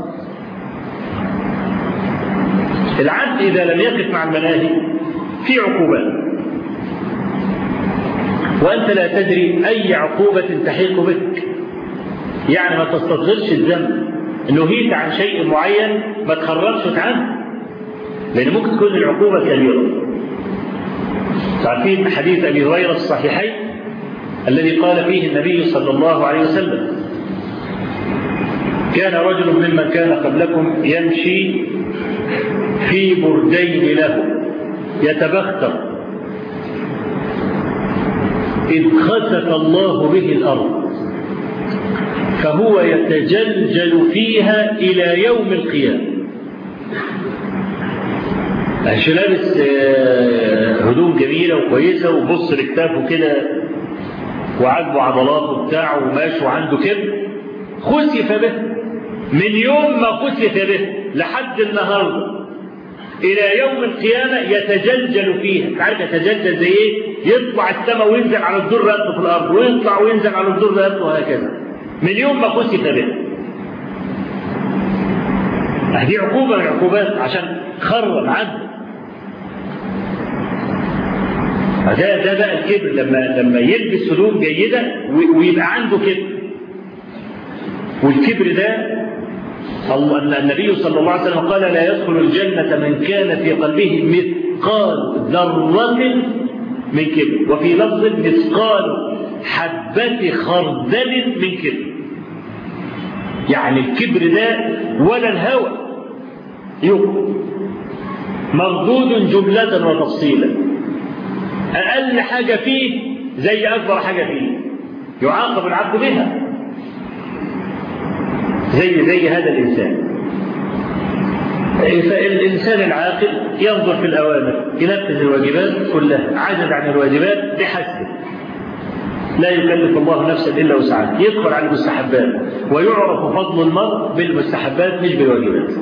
العبد إذا لم يقف مع المناهي في عقوبات وأنت لا تدري أي عقوبة تحيق بك يعني ما تستصغرش الذنب نهيت عن شيء معين ما تخرجش عنه لأن ممكن تكون العقوبة كبيرة تعرفين حديث أبي هريرة في الصحيحين الذي قال فيه النبي صلى الله عليه وسلم كان رجل ممن كان قبلكم يمشي في بردين له يتبختر إذ خسف الله به الأرض فهو يتجلجل فيها إلى يوم القيامة مش لابس هدوم جميلة وكويسة وبص لكتافه كده وعاجبه عضلاته بتاعه وماشي وعنده كبر خسف به من يوم ما خسف به لحد النهارده الى يوم القيامه يتجلجل فيها عارف يتجلجل زي ايه يطلع السماء وينزل على الدور رقبته في الارض ويطلع وينزل على الدور رقبته وهكذا من يوم ما خسف به دي عقوبه من العقوبات عشان خرب عدل ده ده بقى الكبر لما لما يلبس هدوم جيده ويبقى عنده كبر والكبر ده النبي صلى الله عليه وسلم قال لا يدخل الجنة من كان في قلبه مثقال ذرة من كبر وفي لفظ مثقال حبة خردل من كبر يعني الكبر ده ولا الهوى يقول مردود جملة وتفصيلا أقل حاجة فيه زي أكبر حاجة فيه يعاقب العبد بها زي زي هذا الإنسان فالإنسان العاقل ينظر في الأوامر ينفذ الواجبات كلها عجز عن الواجبات بحسبه لا يكلف الله نفسا إلا وسعها يدخل على المستحبات ويعرف فضل المرء بالمستحبات مش بالواجبات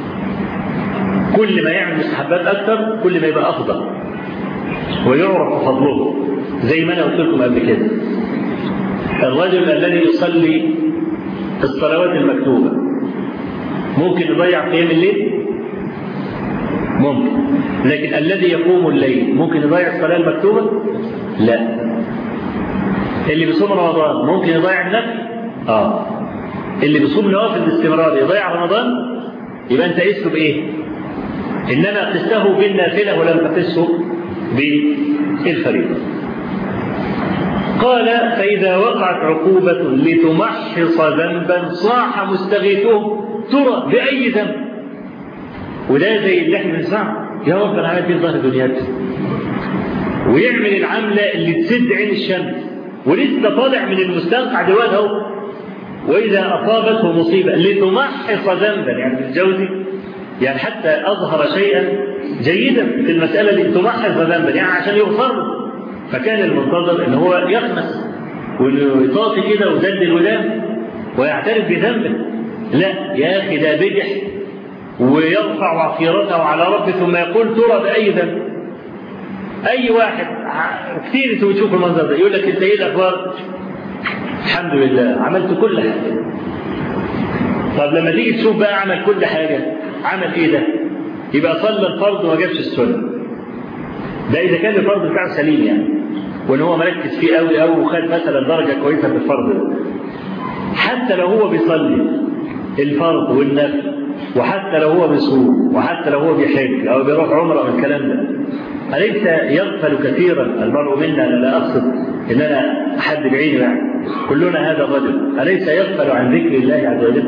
كل ما يعمل مستحبات أكثر كل ما يبقى أفضل ويعرف فضله زي ما أنا قلت لكم قبل كده الرجل الذي يصلي الصلوات المكتوبة ممكن يضيع قيام الليل ممكن لكن الذي يقوم الليل ممكن يضيع الصلاة المكتوبة لا اللي بيصوم رمضان ممكن يضيع النفل اه اللي بيصوم نوافل باستمرار يضيع رمضان يبقى انت قسته بايه انما قسته بالنافله ولم تقسه بالفريضه قال فإذا وقعت عقوبة لتمحص ذنبا صاح مستغيثه ترى بأي ذنب وده زي اللي احنا بنسمعه يا رب انا عملت ايه ظهر دنياك ويعمل العملة اللي تسد عين الشمس ولسه طالع من المستنقع دلوقتي اهو وإذا أصابته مصيبة لتمحص ذنبا يعني الجوزي يعني حتى أظهر شيئا جيدا في المسألة دي تمحص ذنبا يعني عشان يغفر له فكان المنتظر ان هو يخمس وانه يطاطي كده وزد الودان ويعترف بذنبه لا يا اخي ده بجح ويرفع عصيرته على ربه ثم يقول ترى باي ذنب اي واحد كثير انتوا بتشوفوا المنظر ده يقول لك انت ايه الاخبار الحمد لله عملت كل حاجه طب لما تيجي تشوف بقى عمل كل حاجه عمل ايه ده يبقى صلى الفرض وما جابش السنه ده اذا كان الفرض بتاعه سليم يعني وان هو مركز فيه قوي قوي وخد مثلا درجه كويسه في الفرض ده حتى لو هو بيصلي الفرض والنفل وحتى لو هو بيصوم وحتى لو هو بيحج او بيروح عمره من الكلام ده أليس يغفل كثيرا المرء منا أنا لا أقصد إن أنا حد بعيد يعني كلنا هذا الرجل أليس يغفل عن ذكر الله عز وجل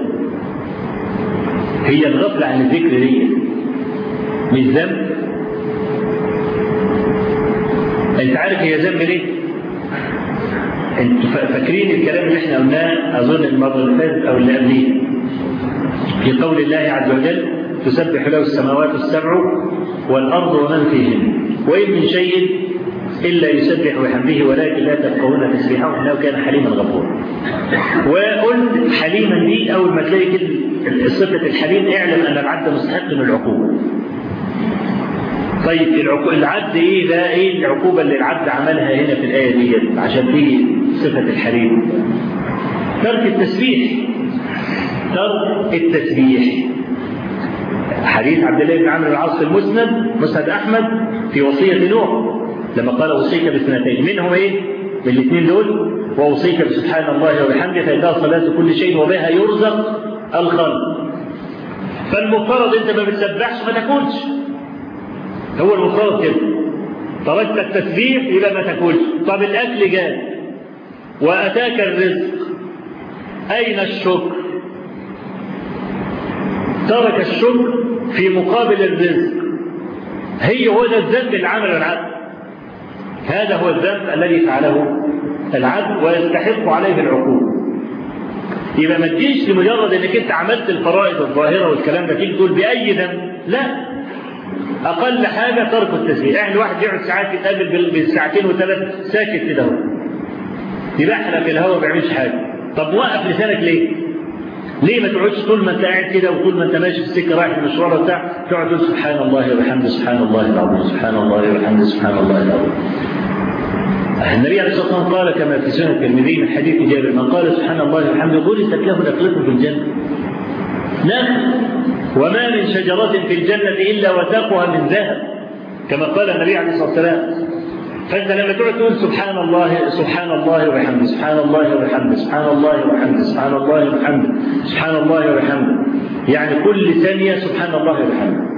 هي الغفلة عن الذكر دي مش ذنب انت عارف هي ذنب ليه؟ انتوا فاكرين الكلام اللي احنا قلناه اظن المره اللي فاتت او اللي قبليه في قول الله عز وجل تسبح له السماوات السبع والارض ومن فيهن وان من شيء الا يسبح بحمده ولكن لا تفقهون تسبيحه انه كان حليما غفورا. وقلت حليما دي اول ما تلاقي كلمه صفه الحليم اعلم ان العبد مستحق للعقوبه. طيب العقو... العبد ايه ده ايه العقوبه اللي العبد عملها هنا في الايه دي عشان دي صفه الحليم ترك التسبيح ترك التسبيح حديث عبد الله بن عمرو العاص في المسند مسند احمد في وصيه نوح لما قال اوصيك باثنتين منهم ايه؟ من الاثنين دول واوصيك بسبحان الله وبحمده فانها صلاه كل شيء وبها يرزق الخلق فالمفترض انت ما بتسبحش ما تاكلش هو المفترض كده تركت التسبيح يبقى ما تاكلش طب الاكل جاء واتاك الرزق اين الشكر ترك الشكر في مقابل الرزق هي هو ده الذنب اللي عمله العبد هذا هو الذنب الذي فعله العبد ويستحق عليه العقوبه يبقى ما تجيش لمجرد انك انت عملت الفرائض الظاهره والكلام ده تيجي تقول باي ذنب لا اقل حاجه ترك التسبيح يعني الواحد يقعد ساعات يتقابل بالساعتين وثلاث ساكت كده اهو يبحلق في الهواء ما بيعملش حاجه طب وقف لسانك ليه؟ ليه ما تقعدش طول ما انت قاعد كده وطول ما انت ماشي في السكه رايح المشوار بتاع تقعد تقول سبحان الله وبحمده سبحان الله العظيم سبحان الله وبحمده سبحان الله العظيم النبي عليه الصلاه والسلام قال كما في سنن الترمذي من حديث جابر من قال سبحان الله وبحمده غرست له نقلته في الجنه نخل وما من شجرة في الجنة إلا وثاقها من ذهب كما قال النبي عليه الصلاة والسلام فأنت لما تقعد تقول سبحان الله سبحان الله وبحمده سبحان الله وبحمده سبحان الله وبحمده سبحان الله وبحمده سبحان الله وبحمده يعني كل ثانية سبحان الله وبحمده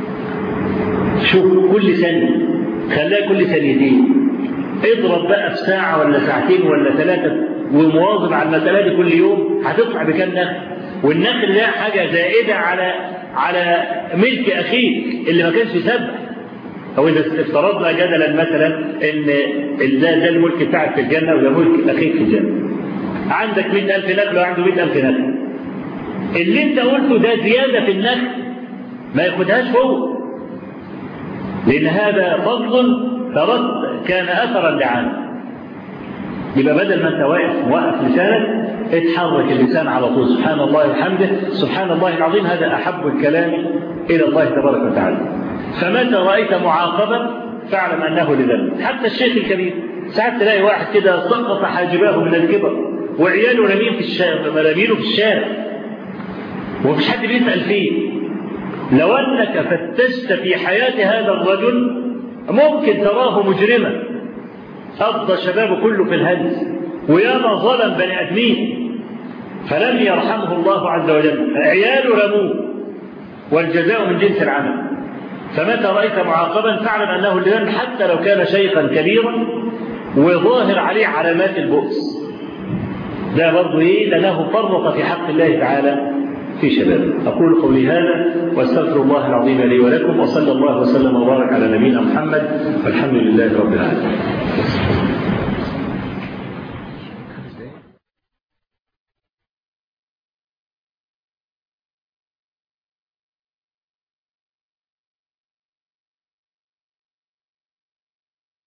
شوف كل ثانية خليها كل ثانيتين اضرب بقى في ساعة ولا ساعتين ولا ثلاثة ومواظب على المسألة دي كل يوم هتطلع بكام نخل والنخل ده حاجة زائدة على على ملك أخيك اللي ما كانش يسبح أو إذا افترضنا جدلا مثلا إن ده, ده الملك بتاعك في الجنة وده ملك أخيك في الجنة عندك 100000 نخل وعنده 100000 نخل اللي أنت قلته ده زيادة في النخل ما ياخدهاش هو لأن هذا فضل ترد كان أثرا لعامل يبقى بدل ما انت واقف موقف لسانك اتحرك اللسان على طول سبحان الله وبحمده سبحان الله العظيم هذا احب الكلام الى الله تبارك وتعالى فمتى رايت معاقبا فاعلم انه لذنب حتى الشيخ الكبير ساعات تلاقي واحد كده سقط حاجباه من الكبر وعياله رامين في الشارع رامينه في الشارع ومفيش حد بيسأل فيه لو أنك فتشت في حياة هذا الرجل ممكن تراه مجرما قضى شبابه كله في الهز وياما ظلم بني آدمين فلم يرحمه الله عز وجل عياله رموه والجزاء من جنس العمل فمتى رأيت معاقبا فاعلم أنه الذنب حتى لو كان شيخا كبيرا وظاهر عليه علامات البؤس ده برضه ايه لانه فرط في حق الله تعالى في شبابه اقول قولي هذا واستغفر الله العظيم لي ولكم وصلى الله وسلم وبارك على نبينا محمد والحمد لله رب العالمين